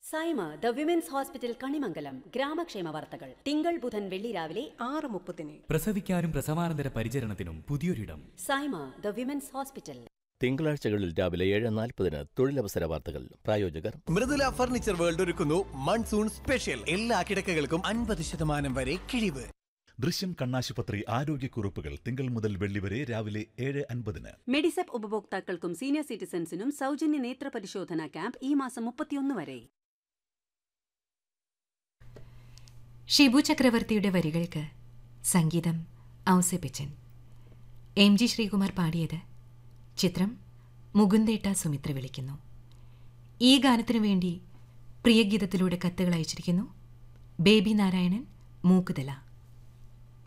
Saima the women's hospital Kanimangalam ഗ്രാമക്ഷേമ വാർത്തകൾ തിങ്കൾ ബുധൻ വെള്ളി രാവിലെ ആറ് മുപ്പതിന് പ്രസവിക്കാനും പ്രസവാനന്തര പരിചരണത്തിനും പുതിയൊരിടം സൈമ ദ വിമൻസ് ഹോസ്പിറ്റൽ തിങ്കളാഴ്ചകളിൽ രാവിലെ ഏഴ് നാൽപ്പതിന് തൊഴിലവസര വാർത്തകൾ പ്രായോജകർ മൃദുല ഫർണിച്ചർ വേൾഡ് ഒരുക്കുന്നു മൺസൂൺ സ്പെഷ്യൽ എല്ലാ കിടക്കകൾക്കും അൻപത് ശതമാനം വരെ കിഴിവ് ദൃശ്യം കണ്ണാശുപത്രി ആരോഗ്യക്കുറിപ്പുകൾ തിങ്കൾ മുതൽ വെള്ളി വരെ രാവിലെ ഏഴ് അൻപതിന് മെഡിസെപ്പ് ഉപഭോക്താക്കൾക്കും സീനിയർ സിറ്റിസൺസിനും സൗജന്യ നേത്ര പരിശോധന ക്യാമ്പ് ഈ മാസം മുപ്പത്തിയൊന്ന് വരെ ഷിബു ചക്രവർത്തിയുടെ വരികൾക്ക് സംഗീതം ഔസേപ്പിച്ചൻ എം ജി ശ്രീകുമാർ പാടിയത് ചിത്രം മുകുന്ദേട്ട സുമിത്ര വിളിക്കുന്നു ഈ ഗാനത്തിനു വേണ്ടി പ്രിയഗീതത്തിലൂടെ കത്തുകൾ അയച്ചിരിക്കുന്നു ബേബി നാരായണൻ മൂക്കുതല